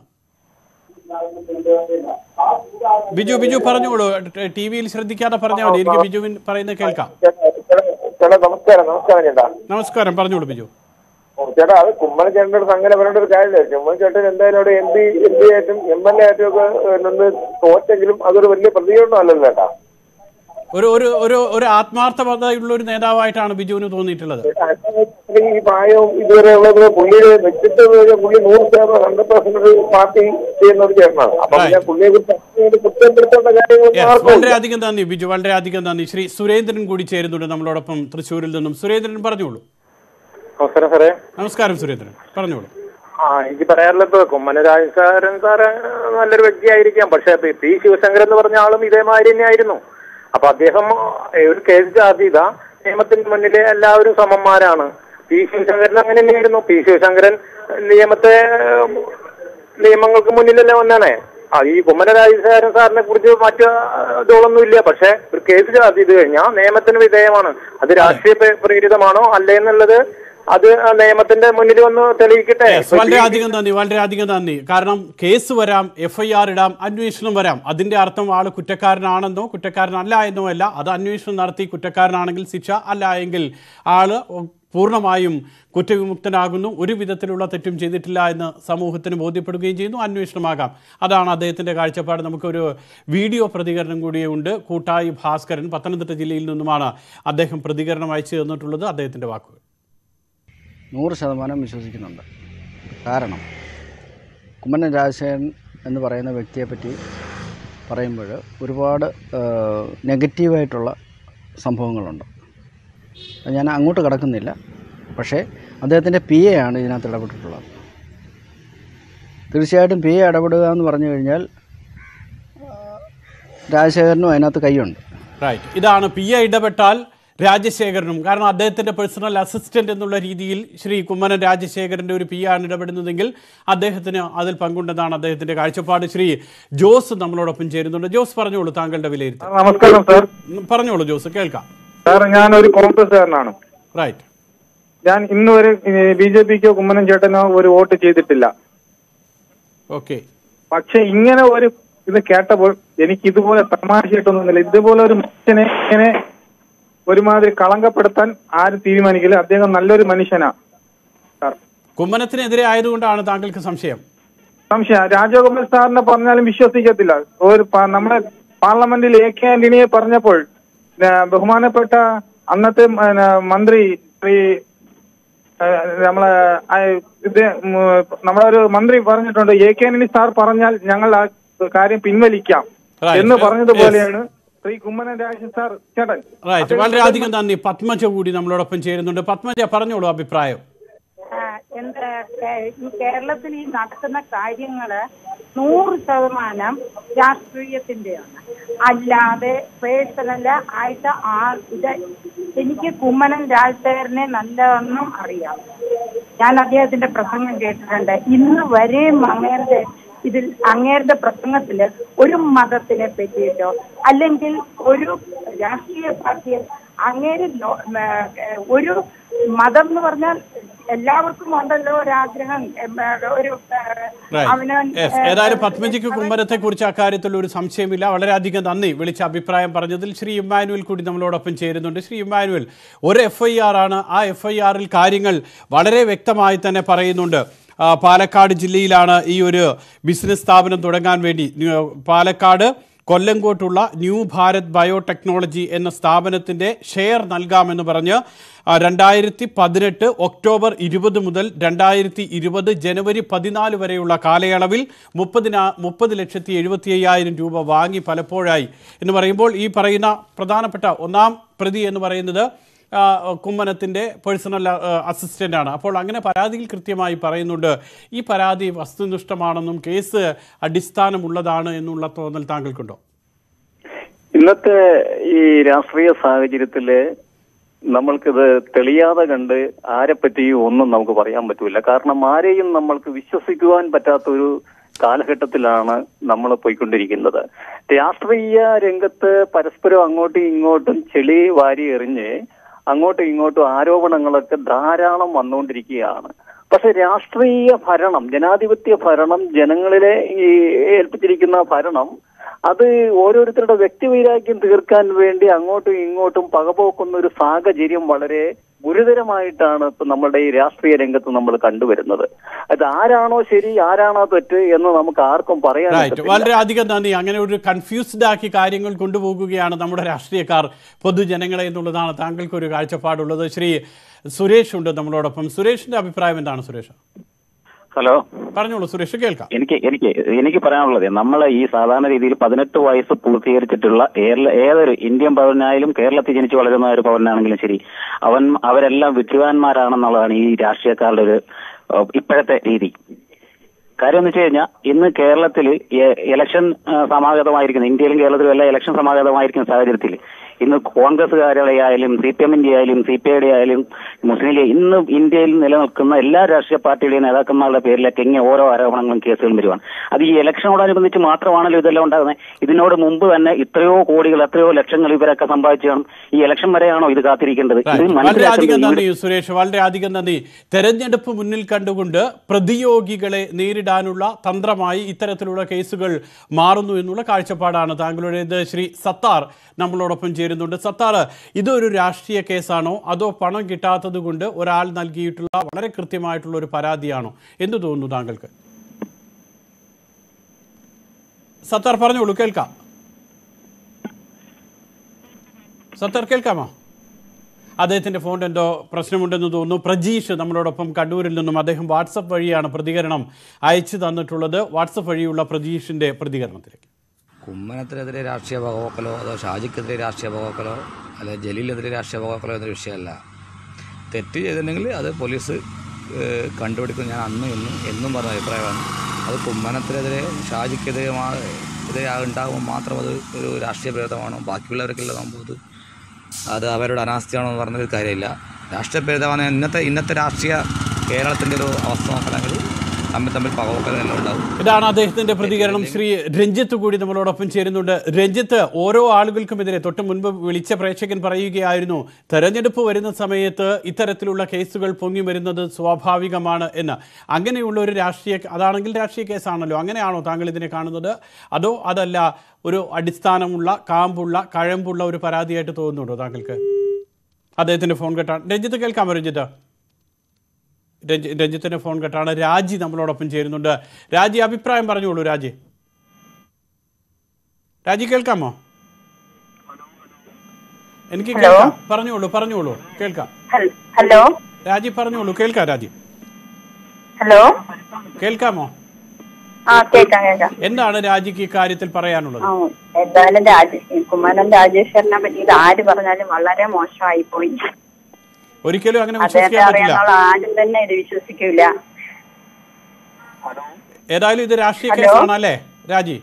ബിജു ബിജു പറഞ്ഞോളൂ ടി വിയിൽ ശ്രദ്ധിക്കാതെ പറഞ്ഞാൽ മതി എനിക്ക് ബിജുവിൻ പറയുന്നത് കേൾക്കാം ചേട്ടാ നമസ്കാരം നമസ്കാരം ചേട്ടാ നമസ്കാരം പറഞ്ഞോളൂ ബിജു ഓ, ചേട്ടാ അത് കുമ്മന ചേട്ടൻ്റെ അടുത്ത് അങ്ങനെ പറയേണ്ട ഒരു കാര്യമില്ല കുമ്മന ചേട്ടൻ എന്തായാലും അവിടെ എം പി എം പി ആയിട്ടും എം എൽ എ ആയിട്ടും ഒക്കെ നിന്ന് തോറ്റെങ്കിലും അതൊരു വലിയ പ്രതികരണം അല്ലല്ലോ ചേട്ടാ ഒരു ഒരു ഒരു ഒരു ആത്മാർത്ഥതയുള്ള ഒരു നേതാവായിട്ടാണ് ബിജുവിന് തോന്നിയിട്ടുള്ളത് ഈ പ്രായവും ഇതുവരെ ഉള്ളത് പുള്ളിയുടെ വ്യക്തിത്വം എന്ന് പറഞ്ഞാൽ പുള്ളി നൂറ് ശതമാനം ഹൺഡ്രഡ് പെർസെന്റ് പാർട്ടി ചെയ്യുന്ന ഒരു ചേട്ടനാണ് അപ്പൊ പിന്നെ പുള്ളിയെ കുറിച്ച് കുറ്റപ്പെടുത്തേണ്ട കാര്യങ്ങളൊന്നും Yes, ആർക്കും ഇല്ല. വളരെയധികം നന്ദി ബിജു വളരെയധികം നന്ദി ശ്രീ സുരേന്ദ്രൻ കൂടി ചേരുന്നുണ്ട് നമ്മളോടൊപ്പം തൃശ്ശൂരിൽ നിന്നും സുരേന്ദ്രൻ പറഞ്ഞോളൂ നമസ്കാരം സാറേ നമസ്കാരം സുരേന്ദ്രൻ പറഞ്ഞോളൂ ആ എനിക്ക് പറയാനുള്ളത് ഇപ്പൊ കുമ്മന രാജശേഖരൻ സാറ് നല്ലൊരു വ്യക്തിയായിരിക്കാം പക്ഷെ ഇപ്പൊ പി ശിവശങ്കരൻ എന്ന് പറഞ്ഞ ആളും ഇതേമാതിരി തന്നെയായിരുന്നു അപ്പൊ അദ്ദേഹം ഏഹ്, ഒരു കേസ് ജാതീത നിയമത്തിന് മുന്നിൽ എല്ലാവരും സമന്മാരാണ് പി ശിവശങ്കരൻ അങ്ങനെ തന്നെയായിരുന്നു പി ശിവശങ്കരൻ നിയമത്തെ ഏഹ്, നിയമങ്ങൾക്ക് മുന്നിലല്ലേ വന്നാണേ ആ ഈ കുമ്മന രാജശേഖരൻ സാറിനെ കുറിച്ച് മറ്റു ഇതുകളൊന്നും ഇല്ല പക്ഷെ ഒരു കേസ് ചാർജ് ചെയ്ത് കഴിഞ്ഞാൽ നിയമത്തിന് വിധേയമാണ് അത് രാഷ്ട്രീയ പ്രേ- പ്രേരിതമാണോ അല്ലേ എന്നുള്ളത് അത് ആ നിയമത്തിന്റെ മുന്നിൽ വന്ന് തെളിയിക്കട്ടെ Yes, വളരെയധികം നന്ദി വളരെയധികം നന്ദി കാരണം കേസ് വരാം എഫ് ഐ ആർ ഇടാം അന്വേഷണം വരാം അതിന്റെ അർത്ഥം ആള് കുറ്റക്കാരനാണെന്നോ കുറ്റക്കാരനല്ല എന്നോ അല്ല അത് അന്വേഷണം നടത്തി കുറ്റക്കാരനാണെങ്കിൽ ശിക്ഷ അല്ല എങ്കിൽ ആള് പൂർണ്ണമായും കുറ്റവിമുക്തനാകുന്നു ഒരു വിധത്തിലുള്ള തെറ്റും ചെയ്തിട്ടില്ല എന്ന് സമൂഹത്തിന് ബോധ്യപ്പെടുകയും ചെയ്യുന്നു അന്വേഷണമാകാം അതാണ് അദ്ദേഹത്തിന്റെ കാഴ്ചപ്പാട് നമുക്കൊരു വീഡിയോ പ്രതികരണം കൂടിയുണ്ട് കൂട്ടായി ഭാസ്കരൻ പത്തനംതിട്ട ജില്ലയിൽ നിന്നുമാണ് അദ്ദേഹം പ്രതികരണം അയച്ചു തന്നിട്ടുള്ളത് അദ്ദേഹത്തിന്റെ വാക്കുകൾ നൂറ് ശതമാനം വിശ്വസിക്കുന്നുണ്ട് കാരണം കുമ്മനം രാജശേഖരൻ എന്ന് പറയുന്ന വ്യക്തിയെപ്പറ്റി പറയുമ്പോൾ ഒരുപാട് നെഗറ്റീവായിട്ടുള്ള സംഭവങ്ങളുണ്ട് അത് ഞാൻ അങ്ങോട്ട് കടക്കുന്നില്ല പക്ഷേ അദ്ദേഹത്തിൻ്റെ പി എ ആണ് ഇതിനകത്ത് ഇടപെട്ടിട്ടുള്ളത് തീർച്ചയായിട്ടും പി എ ഇടപെടുക എന്ന് പറഞ്ഞു കഴിഞ്ഞാൽ ആ, രാജശേഖരനും അതിനകത്ത് കൈയുണ്ട് റൈറ്റ് ഇതാണ് പി എ ഇടപെട്ടാൽ രാജശേഖരനും കാരണം അദ്ദേഹത്തിന്റെ പേഴ്സണൽ അസിസ്റ്റന്റ് എന്നുള്ള രീതിയിൽ ശ്രീ കുമ്മനം രാജശേഖരന്റെ ഒരു പി ആണ് ഇടപെടുന്നതെങ്കിൽ അദ്ദേഹത്തിന് അതിൽ പങ്കുണ്ടെന്നാണ് അദ്ദേഹത്തിന്റെ കാഴ്ചപ്പാട് ശ്രീ ജോസ് നമ്മളോടൊപ്പം ചേരുന്നുണ്ട് ജോസ് പറഞ്ഞോളൂ താങ്കളുടെ വിലയിരുത്തൽ നമസ്കാരം സാർ ഉം, പറഞ്ഞോളൂ ജോസ് കേൾക്കാം സാർ ഞാൻ ഒരു കോൺഗ്രസ്സുകാരനാണ് റൈറ്റ് ഞാൻ ഇന്ന് വരെ ബി ജെ പിക്കോ കുമ്മനം ചേട്ടനോ ഒരു വോട്ട് ചെയ്തിട്ടില്ല ഓക്കെ പക്ഷെ ഇങ്ങനെ ഒരു ഇത് കേട്ടപ്പോൾ എനിക്ക് ഇതുപോലെ തമാശയായിട്ടൊന്നുമില്ല ഇതുപോലെ ഒരു മനുഷ്യനെ ഇങ്ങനെ ഒരുമാതിരി കളങ്കപ്പെടുത്താൻ ആരും തീരുമാനിക്കില്ല അദ്ദേഹം നല്ലൊരു മനുഷ്യനാ സാർ കുമ്മനത്തിനെതിരെ ആയതുകൊണ്ടാണ് താങ്കൾക്ക് സംശയം സംശയം രാജഗോപാൽ സാറിനെ പറഞ്ഞാലും വിശ്വസിക്കത്തില്ല ഒരു പ- നമ്മുടെ പാർലമെന്റിൽ എ കെ ആന്റണിയെ പറഞ്ഞപ്പോൾ ആ, ബഹുമാനപ്പെട്ട അന്നത്തെ മ, ആ, മന്ത്രി ശ്രീ ആ, നമ്മളെ ആ, ഇത് ഉം, നമ്മളെ ഒരു മന്ത്രി പറഞ്ഞിട്ടുണ്ട് എ കെ ആന്റണി സാർ പറഞ്ഞാൽ ഞങ്ങൾ ആ കാര്യം പിൻവലിക്കാം Right. എന്ന് പറഞ്ഞതുപോലെയാണ് ശ്രീ കുമ്മനം രാജൻ സാർ ചേട്ടൻ റൈറ്റ് വളരെയധികം നന്ദി പത്മജ കൂടി നമ്മളോടൊപ്പം ചേരുന്നുണ്ട് പത്മജ പറഞ്ഞോളൂ അഭിപ്രായം ആ, എന്താ കേ- ഈ കേരളത്തിൽ ഈ നടക്കുന്ന കാര്യങ്ങള് നൂറ് ശതമാനം രാഷ്ട്രീയത്തിന്റെയാണ് അല്ലാതെ പേഴ്സണല് ആയിട്ട് ആ ഇത് എനിക്ക് കുമ്മനം രാജശേഖരനെ നല്ലവണ്ണം അറിയാം ഞാൻ അദ്ദേഹത്തിന്റെ പ്രസംഗം കേട്ടിട്ടുണ്ട് ഇന്ന് വരെയും അങ്ങേരുടെ ഇതിൽ അങ്ങേരുടെ പ്രസംഗത്തില് ഒരു മതത്തിനെ പറ്റിയിട്ടോ അല്ലെങ്കിൽ ഒരു രാഷ്ട്രീയ പാർട്ടിയെ അങ്ങേര് ലോ- ഏ, ഏ, ഒരു മതം എന്ന് പറഞ്ഞാൽ എല്ലാവർക്കും ഉണ്ടല്ലോ ഒരാഗ്രഹം എം, ഏ, ഒരു ഏ, Right. അവനവൻ Yes. ഏ, ഏതായാലും പത്മജിക്ക് കുമ്മരത്തെ കുറിച്ച് അക്കാര്യത്തിൽ ഒരു സംശയമില്ല വളരെയധികം നന്ദി വിളിച്ച അഭിപ്രായം പറഞ്ഞതിൽ ശ്രീ ഇമ്മാനുവൽ കൂടി നമ്മളോടൊപ്പം ചേരുന്നുണ്ട് ശ്രീ ഇമ്മാനുവൽ ഒരു എഫ് ഐ ആർ ആണ് ആ എഫ് ഐ ആറിൽ കാര്യങ്ങൾ വളരെ വ്യക്തമായി തന്നെ പറയുന്നുണ്ട് ആ, പാലക്കാട് ജില്ലയിലാണ് ഈ ഒരു ബിസിനസ് സ്ഥാപനം തുടങ്ങാൻ വേണ്ടി ന്യൂ- പാലക്കാട് കൊല്ലങ്കോട്ടുള്ള ന്യൂ ഭാരത് ബയോടെക്നോളജി എന്ന സ്ഥാപനത്തിൻ്റെ ഷെയർ നൽകാമെന്ന് പറഞ്ഞ് ആ, രണ്ടായിരത്തി പതിനെട്ട് ഒക്ടോബർ ഇരുപത് മുതൽ രണ്ടായിരത്തി ഇരുപത് ജനുവരി പതിനാല് വരെയുള്ള കാലയളവിൽ മുപ്പതിനാ മുപ്പത് ലക്ഷത്തി എഴുപത്തി അയ്യായിരം രൂപ വാങ്ങി പലപ്പോഴായി എന്ന് പറയുമ്പോൾ ഈ പറയുന്ന പ്രധാനപ്പെട്ട ഒന്നാം പ്രതി എന്ന് പറയുന്നത് ആ, കുമ്മനത്തിൻ്റെ പേഴ്സണൽ അസിസ്റ്റൻ്റ് ആണ് അപ്പോൾ അങ്ങനെ പരാതിയിൽ കൃത്യമായി പറയുന്നുണ്ട് ഈ പരാതി വസ്തുനിഷ്ഠമാണെന്നും കേസ് അടിസ്ഥാനമുള്ളതാണ് എന്നുള്ള തോന്നൽ താങ്കൾക്കുണ്ടോ ഇന്നത്തെ ഈ രാഷ്ട്രീയ സാഹചര്യത്തില് നമ്മൾക്കിത് തെളിയാതെ കണ്ട് ആരെപ്പറ്റിയും ഒന്നും നമുക്ക് പറയാൻ പറ്റൂല കാരണം ആരെയും നമ്മൾക്ക് വിശ്വസിക്കുവാൻ പറ്റാത്ത ഒരു കാലഘട്ടത്തിലാണ് നമ്മൾ പോയിക്കൊണ്ടിരിക്കുന്നത് രാഷ്ട്രീയ രംഗത്ത് പരസ്പരം അങ്ങോട്ടും ഇങ്ങോട്ടും ചെളി വാരി എറിഞ്ഞ് അങ്ങോട്ടും ഇങ്ങോട്ടും ആരോപണങ്ങളൊക്കെ ധാരാളം വന്നുകൊണ്ടിരിക്കുകയാണ് പക്ഷെ രാഷ്ട്രീയ ഭരണം ജനാധിപത്യ ഭരണം ജനങ്ങളിലെ ഈ ഏൽപ്പിച്ചിരിക്കുന്ന ഭരണം അത് ഓരോരുത്തരുടെ വ്യക്തിവൈരാഗ്യം തീർക്കാൻ വേണ്ടി അങ്ങോട്ടും ഇങ്ങോട്ടും പകപോക്കുന്ന ഒരു സാഹചര്യം വളരെ ഗുരുതരമായിട്ടാണ് ഇപ്പൊ നമ്മുടെ ഈ രാഷ്ട്രീയ രംഗത്ത് നമ്മൾ കണ്ടുവരുന്നത് അത് ആരാണോ ശരി ആരാണോ തെറ്റ് എന്ന് നമുക്ക് ആർക്കും പറയാൻ റൈറ്റ് പറ്റത്തില്ല. വളരെ അധികം നന്ദി അങ്ങനെ ഒരു കൺഫ്യൂസ്ഡ് ആക്കി കാര്യങ്ങൾ കൊണ്ടുപോകുകയാണ് നമ്മുടെ രാഷ്ട്രീയക്കാർ പൊതുജനങ്ങളെ എന്നുള്ളതാണ് താങ്കൾക്ക് ഒരു കാഴ്ചപ്പാടുള്ളത് ശ്രീ സുരേഷ് ഉണ്ട് നമ്മളോടൊപ്പം സുരേഷിന്റെ അഭിപ്രായം എന്താണ് സുരേഷ് ഹലോ പറഞ്ഞോളൂ സുരേഷ് കേൾക്കാം എനിക്ക് എനിക്ക് എനിക്ക് പറയാനുള്ളത് നമ്മൾ ഈ സാധാരണ രീതിയിൽ പതിനെട്ട് വയസ്സ് പൂർത്തീകരിച്ചിട്ടുള്ള ഏറ- ഏതൊരു ഇന്ത്യൻ പൗരനായാലും കേരളത്തിൽ ജനിച്ചു വളരുന്ന ഒരു പൗരനാണെങ്കിലും ശരി അവൻ അവരെല്ലാം വിദ്വാൻമാരാണെന്നുള്ളതാണ് ഈ രാഷ്ട്രീയക്കാരുടെ ഒരു ഏഹ്, ഇപ്പോഴത്തെ രീതി കാര്യം എന്ന് വെച്ച് കഴിഞ്ഞാൽ ഇന്ന് കേരളത്തിൽ ഇലക്ഷൻ സമാഗതമായിരിക്കുന്ന ഇന്ത്യയിലും കേരളത്തിലും എല്ലാം ഇലക്ഷൻ സമാഗതമായിരിക്കുന്ന സാഹചര്യത്തിൽ ഇന്ന് കോൺഗ്രസ്സുകാരുടെ ആയാലും സി പി എമ്മിന്റെ ആയാലും സി പി ഐയുടെ ആയാലും മുസ്ലിം ലീഗ് ഇന്ന് ഇന്ത്യയിൽ നിലനിൽക്കുന്ന എല്ലാ രാഷ്ട്രീയ പാർട്ടിയുടെയും നേതാക്കന്മാരുടെ പേരിലൊക്കെ ഇങ്ങനെ ഓരോ ആരോപണങ്ങളും കേസുകളും വരുവാണ് അത് ഈ ഇലക്ഷനോടനുബന്ധിച്ച് മാത്രമാണല്ലോ ഇതെല്ലാം ഉണ്ടാകുന്നത് ഇതിനോട് മുമ്പ് തന്നെ ഇത്രയോ കോടികൾ എത്രയോ ലക്ഷങ്ങൾ ഇവരൊക്കെ സമ്പാദിച്ചു കാണും ഈ ഇലക്ഷൻ വരെയാണോ ഇത് കാത്തിരിക്കേണ്ടത് ഇത് വളരെ അധികം മനസ്സിലാക്കേണ്ടത് നന്ദി ഇവിടെ- സുരേഷ് വളരെ അധികം നന്ദി തെരഞ്ഞെടുപ്പ് മുന്നിൽ കണ്ടുകൊണ്ട് പ്രതിയോഗികളെ നേരിടാനുള്ള തന്ത്രമായി ഇത്തരത്തിലുള്ള കേസുകൾ മാറുന്നു എന്നുള്ള കാഴ്ചപ്പാടാണ് താങ്കളുടേത് ശ്രീ സത്താർ നമ്മളോടൊപ്പം ചേരുന്നുണ്ട് സത്താർ ഇതൊരു രാഷ്ട്രീയ കേസാണോ അതോ പണം കിട്ടാത്തത് കൊണ്ട് ഒരാൾ നൽകിയിട്ടുള്ള വളരെ കൃത്യമായിട്ടുള്ള ഒരു പരാതിയാണോ എന്തു തോന്നുന്നു താങ്കൾക്ക് സത്താർ പറഞ്ഞോളൂ കേൾക്കാം സത്താർ കേൾക്കാമോ അദ്ദേഹത്തിന്റെ ഫോണിൽ എന്തോ പ്രശ്നമുണ്ടെന്ന് തോന്നുന്നു പ്രജീഷ് നമ്മളോടൊപ്പം കണ്ണൂരിൽ നിന്നും അദ്ദേഹം വാട്സപ്പ് വഴിയാണ് പ്രതികരണം അയച്ചു തന്നിട്ടുള്ളത് വാട്സപ്പ് വഴിയുള്ള പ്രജീഷിന്റെ പ്രതികരണത്തിലേക്ക് കുമ്മനത്തിനെതിരെ രാഷ്ട്രീയ പകവക്കലോ അതോ ഷാജിക്കെതിരെ രാഷ്ട്രീയ പകവക്കലോ അല്ലെ ജലീലിനെതിരെ രാഷ്ട്രീയ പകവക്കലോ എന്നൊരു വിഷയമല്ല തെറ്റ് ചെയ്തിട്ടുണ്ടെങ്കിൽ അത് പോലീസ് ഏഹ്, കണ്ടുപിടിക്കും ഞാൻ അന്നും എന്നും എന്നും പറഞ്ഞ അഭിപ്രായമാണ് അത് കുമ്മനത്തിനെതിരെ ഷാജിക്കെതിരെ മാ- എതിരെ ഉണ്ടാകുമ്പോൾ മാത്രം അത് ഒരു രാഷ്ട്രീയ ഭേദമാണോ ബാക്കിയുള്ളവർക്കെല്ലാം ആകുമ്പോൾ അത് അത് അവരുടെ അനാസ്ഥയാണോ എന്ന് പറഞ്ഞൊരു കാര്യമില്ല രാഷ്ട്രീയ ഭേദമാണ് ഇന്നത്തെ ഇന്നത്തെ രാഷ്ട്രീയ കേരളത്തിൻ്റെ ഒരു അവസ്ഥ നോക്കണമെങ്കിൽ തമ്മിൽ തമ്മിൽ പകവക്കലും എല്ലാം ഉണ്ടാവും ഇതാണ് അദ്ദേഹത്തിന്റെ പ്രതികരണം ശ്രീ രഞ്ജിത്ത് കൂടി നമ്മളോടൊപ്പം ചേരുന്നുണ്ട് രഞ്ജിത്ത് ഓരോ ആളുകൾക്കുമെതിരെ തൊട്ട് മുൻപ് വിളിച്ച പ്രേക്ഷകൻ പറയുകയായിരുന്നു തെരഞ്ഞെടുപ്പ് വരുന്ന സമയത്ത് ഇത്തരത്തിലുള്ള കേസുകൾ പൊങ്ങി വരുന്നത് സ്വാഭാവികമാണ് എന്ന് അങ്ങനെയുള്ള ഒരു രാഷ്ട്രീയ അതാണെങ്കിൽ രാഷ്ട്രീയ കേസാണല്ലോ അങ്ങനെയാണോ താങ്കൾ ഇതിനെ കാണുന്നത് അതോ അതല്ല ഒരു അടിസ്ഥാനമുള്ള കാമ്പുള്ള കഴമ്പുള്ള ഒരു പരാതിയായിട്ട് തോന്നുന്നുണ്ടോ താങ്കൾക്ക് അദ്ദേഹത്തിന്റെ ഫോൺ കെട്ടാണ് രഞ്ജിത്ത് കേൾക്കാമോ രഞ്ജിത്ത് രഞ്ജി രഞ്ജിത്തിന്റെ ഫോൺ കെട്ടാണ് രാജി നമ്മളോടൊപ്പം ചേരുന്നുണ്ട് രാജി അഭിപ്രായം പറഞ്ഞോളൂ രാജി രാജി കേൾക്കാമോ എനിക്ക് ഹലോ. കേൾക്കാം പറഞ്ഞോളൂ പറഞ്ഞോളൂ കേൾക്കാം ഹൽ- ഹലോ രാജി പറഞ്ഞോളൂ കേൾക്കാം രാജി ഹലോ കേൾക്കാമോ ആ കേൾക്കാം കേൾക്കാം എന്താണ് രാജിക്ക് ഇക്കാര്യത്തിൽ പറയാനുള്ളത് ആ എന്തായാലും രാജേഷ് കുമ്മനം രാജേശ്വരനെ പറ്റി ഇത് ആര് പറഞ്ഞാലും വളരെ മോശമായി പോയി ഒരിക്കലും അങ്ങനെ അദ്ദേഹത്തെ വിശ്വസിക്കാൻ പറ്റില്ല അറിയാനുള്ള ആരും തന്നെ ഇത് വിശ്വസിക്കൂല ഏതായാലും ഇത് രാഷ്ട്രീയ ഹലോ. കേസാണ് അല്ലേ രാജി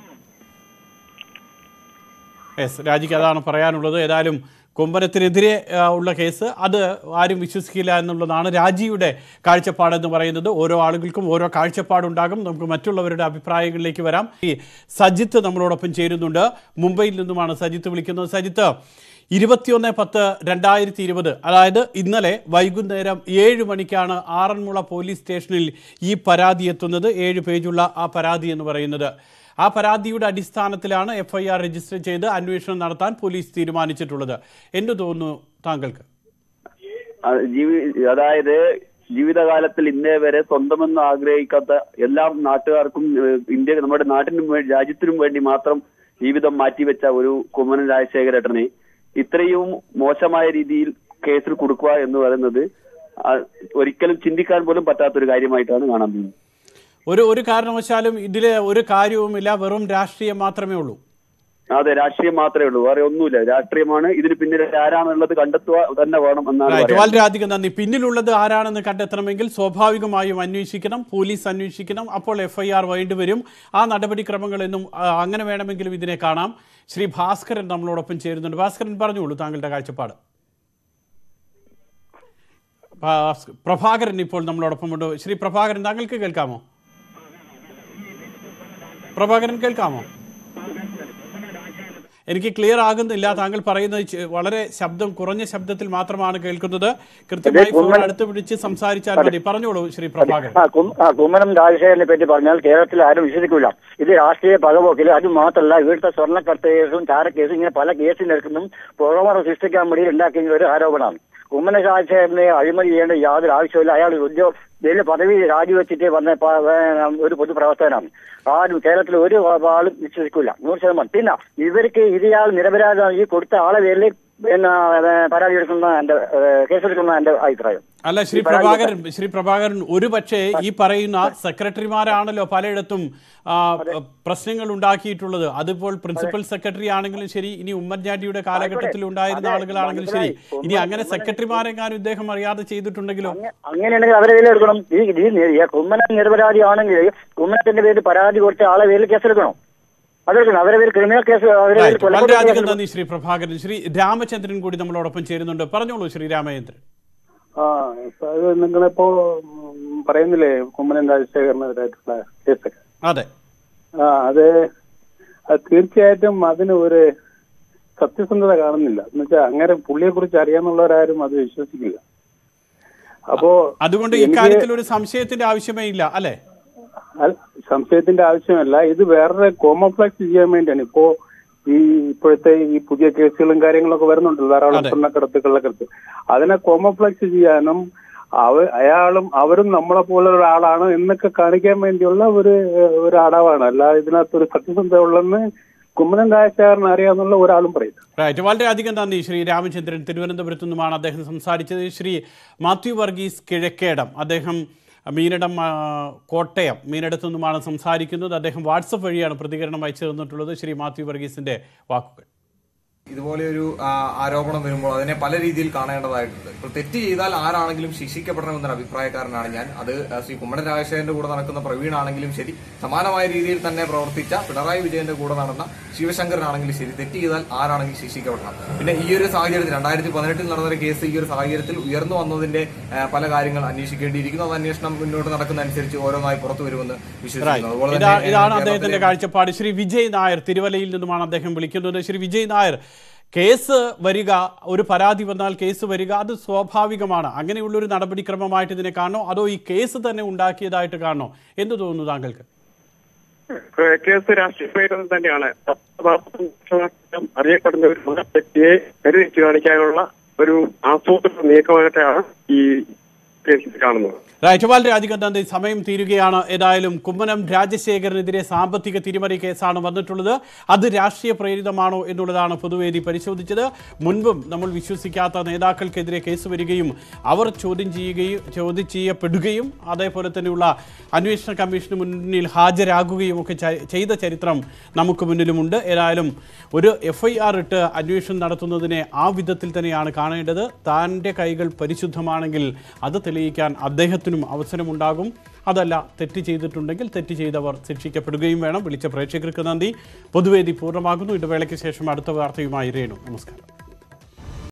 യെസ് രാജിക്ക് അതാണ് പറയാനുള്ളത് ഏതായാലും കുമ്പനത്തിനെതിരെ ആ, ഉള്ള കേസ് അത് ആരും വിശ്വസിക്കില്ല എന്നുള്ളതാണ് രാജിയുടെ കാഴ്ചപ്പാടെന്ന് പറയുന്നത് ഓരോ ആളുകൾക്കും ഓരോ കാഴ്ചപ്പാടുണ്ടാകും നമുക്ക് മറ്റുള്ളവരുടെ അഭിപ്രായങ്ങളിലേക്ക് വരാം ഈ സജിത്ത് നമ്മളോടൊപ്പം ചേരുന്നുണ്ട് മുംബൈയിൽ നിന്നുമാണ് സജിത്ത് വിളിക്കുന്നത് സജിത്ത് ഇരുപത്തിയൊന്ന് പത്ത് രണ്ടായിരത്തി ഇരുപത് അതായത് ഇന്നലെ വൈകുന്നേരം ഏഴ് മണിക്കാണ് ആറന്മുള പോലീസ് സ്റ്റേഷനിൽ ഈ പരാതി എത്തുന്നത് ഏഴ് പേജുള്ള ആ പരാതി എന്ന് പറയുന്നത് ആ പരാതിയുടെ അടിസ്ഥാനത്തിലാണ് എഫ് ഐ ആർ രജിസ്റ്റർ ചെയ്ത് അന്വേഷണം നടത്താൻ പോലീസ് തീരുമാനിച്ചിട്ടുള്ളത് എന്തു തോന്നുന്നു താങ്കൾക്ക് അത് ജീവി അതായത് ജീവിതകാലത്തിൽ ഇന്നേ വരെ സ്വന്തമെന്ന് ആഗ്രഹിക്കാത്ത എല്ലാ നാട്ടുകാർക്കും ഏഹ്, ഇന്ത്യ നമ്മുടെ നാട്ടിനും വേണ്ടി രാജ്യത്തിനും വേണ്ടി മാത്രം ജീവിതം മാറ്റിവെച്ച ഒരു കുമ്മനൻ രാജശേഖരേട്ടനെ ഇത്രയും മോശമായ രീതിയിൽ കേസിൽ കൊടുക്കുക എന്ന് പറയുന്നത് ആ, ഒരിക്കലും ചിന്തിക്കാൻ പോലും പറ്റാത്തൊരു കാര്യമായിട്ടാണ് കാണാൻ പോകുന്നത് ഒരു ഒരു കാരണവശാലും ഇതിൽ ഒരു കാര്യവുമില്ല വെറും രാഷ്ട്രീയം മാത്രമേ ഉള്ളൂ അതെ രാഷ്ട്രീയം മാത്രമേ ഉള്ളൂ വേറെ ഒന്നുമില്ല രാഷ്ട്രീയമാണ് ഇതിന് പിന്നിൽ ആരാണുള്ളത് കണ്ടെത്തുക തന്നെ വേണം എന്നാണ് റൈറ്റ് പറയുന്നത് വളരെ അധികം നന്ദി പിന്നിലുള്ളത് ആരാണെന്ന് കണ്ടെത്തണമെങ്കിൽ സ്വാഭാവികമായും അന്വേഷിക്കണം പോലീസ് അന്വേഷിക്കണം അപ്പോൾ എഫ് ഐ ആർ വേണ്ടിവരും ആ നടപടിക്രമങ്ങളെന്നും ആ, അങ്ങനെ വേണമെങ്കിലും ഇതിനെ കാണാം ശ്രീ ഭാസ്കരൻ നമ്മളോടൊപ്പം ചേരുന്നുണ്ട് ഭാസ്കരൻ പറഞ്ഞോളൂ താങ്കളുടെ കാഴ്ചപ്പാട് ഭാസ്- പ്രഭാകരൻ ഇപ്പോൾ നമ്മളോടൊപ്പമുണ്ട് ശ്രീ പ്രഭാകരൻ താങ്കൾക്ക് കേൾക്കാമോ പ്രഭാകരൻ കേൾക്കാമോ എനിക്ക് ക്ലിയർ ആകുന്നില്ല താങ്കൾ പറയുന്നത് ചെ- വളരെ ശബ്ദം കുറഞ്ഞ ശബ്ദത്തിൽ മാത്രമാണ് കേൾക്കുന്നത് കൃത്യമായി ഫോൺ കുമ്മനം- അടുത്ത് പിടിച്ച് സംസാരിച്ചാൽ മതി പറഞ്ഞോളൂ ശ്രീ പ്രഭാകരൻ ആ, കും- ആ, കുമ്മനം രാജശേഖരനെ പറ്റി പറഞ്ഞാൽ കേരളത്തിൽ ആരും വിശ്വസിക്കില്ല ഇത് രാഷ്ട്രീയ പകപോക്കിൽ അത് മാത്രമല്ല ഇവിടുത്തെ സ്വർണ്ണക്കടത്ത് കേസും ചാരക്കേസും ഇങ്ങനെ പല കേസിൽ നിൽക്കുന്നതും പുറമറ സൃഷ്ടിക്കാൻ വേണ്ടി ഉണ്ടാക്കിയ ഒരു ആരോപണമാണ് കുമ്മന രാജശേഖരനെ അഴിമതി ചെയ്യേണ്ട യാതൊരു ആവശ്യമില്ല അയാൾ ഉദ്യോഗ വലിയ പദവി രാജിവെച്ചിട്ട് വന്ന പ- വേ- ഒരു പൊതുപ്രവർത്തകനാണ് ആരും കേരളത്തിൽ ഒരു ആളും വിശ്വസിക്കില്ല നൂറ് ശതമാനം പിന്നെ ഇവർക്ക് ഇയാൾ നിരപരാധം ഈ കൊടുത്ത ആളെ പേരിൽ പിന്നെ ഏ, പരാതി എടുക്കുന്ന എന്റെ ഏ, കേസെടുക്കുന്ന എന്റെ അഭിപ്രായം അല്ല ശ്രീ ഈ പരാതി പ്രഭാകരൻ ശ്രീ പ്രഭാകരൻ ഒരു പക്ഷേ ഈ പറയുന്ന സെക്രട്ടറിമാരാണല്ലോ പലയിടത്തും ആ, പ്രശ്നങ്ങൾ ഉണ്ടാക്കിയിട്ടുള്ളത് അതിപ്പോൾ പ്രിൻസിപ്പൽ സെക്രട്ടറി ആണെങ്കിലും ശരി ഇനി ഉമ്മൻചാണ്ടിയുടെ കാലഘട്ടത്തിൽ ഉണ്ടായിരുന്ന ആളുകളാണെങ്കിലും ശരി ഇനി അങ്ങനെ സെക്രട്ടറിമാരെങ്ങാനും ഇദ്ദേഹം അറിയാതെ ചെയ്തിട്ടുണ്ടെങ്കിലോ അങ്ങനെയാണെങ്കിൽ അവരെ പേരിൽ എടുക്കണം ഈ ഈ നി- ഈ കുമ്മനം നിരപരാധി ആണെങ്കിൽ കുമ്മനത്തിന്റെ പേരിൽ പരാതി കൊടുത്ത ആളെ പേരിൽ കേസെടുക്കണം അതെടുക്കണം അവരെ പേര് ക്രിമിനൽ കേസ് അവരെ പേരിൽ Right. കൊലക്കുറ്റ വളരെയധികം കേസ് നന്ദി ശ്രീ പ്രഭാകരൻ ശ്രീ രാമചന്ദ്രൻ കൂടി നമ്മളോടൊപ്പം ചേരുന്നുണ്ട് പറഞ്ഞോളൂ ശ്രീ രാമചന്ദ്രൻ ആ ഇപ്പൊ അത് നിങ്ങളിപ്പോ ഉം, പറയുന്നില്ലേ കുമ്മനം രാജശേഖരനെതിരായിട്ടുള്ള കേസൊക്കെ അതെ ആ അത് അത് തീർച്ചയായിട്ടും അതിന് ഒരു സത്യസന്ധത കാണുന്നില്ല എന്ന് വെച്ചാൽ അങ്ങനെ പുള്ളിയെ കുറിച്ച് അറിയാന്നുള്ളവരാരും അത് വിശ്വസിക്കില്ല അപ്പോ അതുകൊണ്ട് എനിക്ക് ഇക്കാര്യത്തിൽ ഒരു സംശയത്തിന്റെ ആവശ്യമേ ഇല്ല അല്ലെ അൽ- സംശയത്തിന്റെ ആവശ്യമല്ല ഇത് വേറെ കോമോപ്ലക്സ് ചെയ്യാൻ വേണ്ടിയാണ് ഇപ്പോ ഈ ഇപ്പോഴത്തെ ഈ പുതിയ കേസുകളും കാര്യങ്ങളൊക്കെ വരുന്നുണ്ടല്ലോ ധാരാളം സ്വർണ്ണക്കടത്ത് കള്ളക്കടത്ത് അതിനെ കോമോപ്ലക്സ് ചെയ്യാനും അവ അയാളും അവരും നമ്മളെ പോലെ ഒരാളാണ് എന്നൊക്കെ കാണിക്കാൻ വേണ്ടിയുള്ള ഒരു ഏഹ്, ഒരു അടവാണ് അല്ല ഇതിനകത്ത് ഒരു സത്യസന്ധത ഉള്ളെന്ന് കുമ്മനം രാജശേഖരൻ അറിയാന്നുള്ള ഒരാളും പറയും റൈറ്റ് വളരെയധികം നന്ദി ശ്രീ രാമചന്ദ്രൻ തിരുവനന്തപുരത്തു നിന്നുമാണ് അദ്ദേഹം സംസാരിച്ചത് ശ്രീ മാത്യു വർഗീസ് കിഴക്കേടം അദ്ദേഹം മീനടം ആ, കോട്ടയം മീനടത്തു നിന്നുമാണ് സംസാരിക്കുന്നത് അദ്ദേഹം വാട്സപ്പ് വഴിയാണ് പ്രതികരണം അയച്ചു തന്നിട്ടുള്ളത് ശ്രീ മാത്യു വർഗീസിന്റെ വാക്കുകൾ ഇതുപോലെ ഒരു ആ, ആരോപണം വരുമ്പോൾ അതിനെ പല രീതിയിൽ കാണേണ്ടതായിട്ടുണ്ട് ഇപ്പോൾ തെറ്റ് ചെയ്താൽ ആരാണെങ്കിലും ശിക്ഷിക്കപ്പെടണമെന്നൊരു അഭിപ്രായക്കാരനാണ് ഞാൻ അത് ആ, ശ്രീ കുമ്മനം രാജശേഖരന്റെ കൂടെ നടക്കുന്ന പ്രവീൺ ആണെങ്കിലും ശരി സമാനമായ രീതിയിൽ തന്നെ പ്രവർത്തിച്ച പിണറായി വിജയന്റെ കൂടെ നടന്ന ശിവശങ്കരനാണെങ്കിലും ശരി തെറ്റ് ചെയ്താൽ ആരാണെങ്കിലും ശിക്ഷിക്കപ്പെടണം പിന്നെ ഈ ഒരു സാഹചര്യത്തിൽ രണ്ടായിരത്തി പതിനെട്ടിൽ നടന്നൊരു കേസ് ഈ ഒരു സാഹചര്യത്തിൽ ഉയർന്നു വന്നതിന്റെ ആ, പല കാര്യങ്ങൾ അന്വേഷിക്കേണ്ടിയിരിക്കുന്നു അത് അന്വേഷണം മുന്നോട്ട് നടക്കുന്ന അനുസരിച്ച് ഓരോന്നായി പുറത്തു വരുമെന്ന് വിശ്വസിക്കുന്നു അതുപോലെ ഇതാ തന്നെ ഇതാണ് കേരളത്തിലെ അദ്ദേഹത്തിന്റെ കാഴ്ചപ്പാട് ശ്രീ വിജയ് നായർ തിരുവല്ലയിൽ നിന്നുമാണ് അദ്ദേഹം വിളിക്കുന്നത് ശ്രീ വിജയ് നായർ കേസ് വരിക ഒരു പരാതി വന്നാൽ കേസ് വരിക അത് സ്വാഭാവികമാണ് അങ്ങനെയുള്ള ഒരു നടപടിക്രമമായിട്ട് ഇതിനെ കാണണോ അതോ ഈ കേസ് തന്നെ ഉണ്ടാക്കിയതായിട്ട് കാണണോ എന്ത് തോന്നുന്നു താങ്കൾക്ക് കേസ് രാഷ്ട്രീയ പ്രേരണം തന്നെയാണ് പത്ത് വർഷം അറിയപ്പെടുന്ന ഒരു മഹത് വ്യക്തിയെ കരുതിച്ചു കാണിക്കാനുള്ള ഒരു ആസൂത്രിത നീക്കമായിട്ടാണ് ഈ കേസിൽ കാണുന്നത് റൈറ്റ് വളരെ അധികം നന്ദി സമയം തീരുകയാണ് ഏതായാലും കുമ്മനം രാജശേഖരനെതിരെ സാമ്പത്തിക തിരിമറി കേസാണ് വന്നിട്ടുള്ളത് അത് രാഷ്ട്രീയ പ്രേരിതമാണോ എന്നുള്ളതാണ് പൊതുവേദി പരിശോധിച്ചത് മുൻപും നമ്മൾ വിശ്വസിക്കാത്ത നേതാക്കൾക്കെതിരെ കേസ് വരികയും അവർ ചോദ്യം ചെയ്യുകയും ചോദ്യം ചെയ്യപ്പെടുകയും അതേപോലെ തന്നെയുള്ള അന്വേഷണ കമ്മീഷന് മുന്നിൽ ഹാജരാകുകയും ഒക്കെ ച- ചെയ്ത ചരിത്രം നമുക്ക് മുന്നിലുമുണ്ട് ഏതായാലും ഒരു എഫ് ഐ ആർ ഇട്ട് അന്വേഷണം നടത്തുന്നതിനെ ആ വിധത്തിൽ തന്നെയാണ് കാണേണ്ടത് താൻ്റെ കൈകൾ പരിശുദ്ധമാണെങ്കിൽ അത് തെളിയിക്കാൻ അദ്ദേഹത്തിനും അവസരമുണ്ടാകും അതല്ല തെറ്റ് ചെയ്തിട്ടുണ്ടെങ്കിൽ തെറ്റ് ചെയ്തവർ ശിക്ഷിക്കപ്പെടുകയും വേണം വിളിച്ച പ്രേക്ഷകർക്ക് നന്ദി പൊതുവേദി പൂർണ്ണമാകുന്നു ഇടവേളയ്ക്ക് ശേഷം അടുത്ത വാർത്തയുമായി രേണു നമസ്കാരം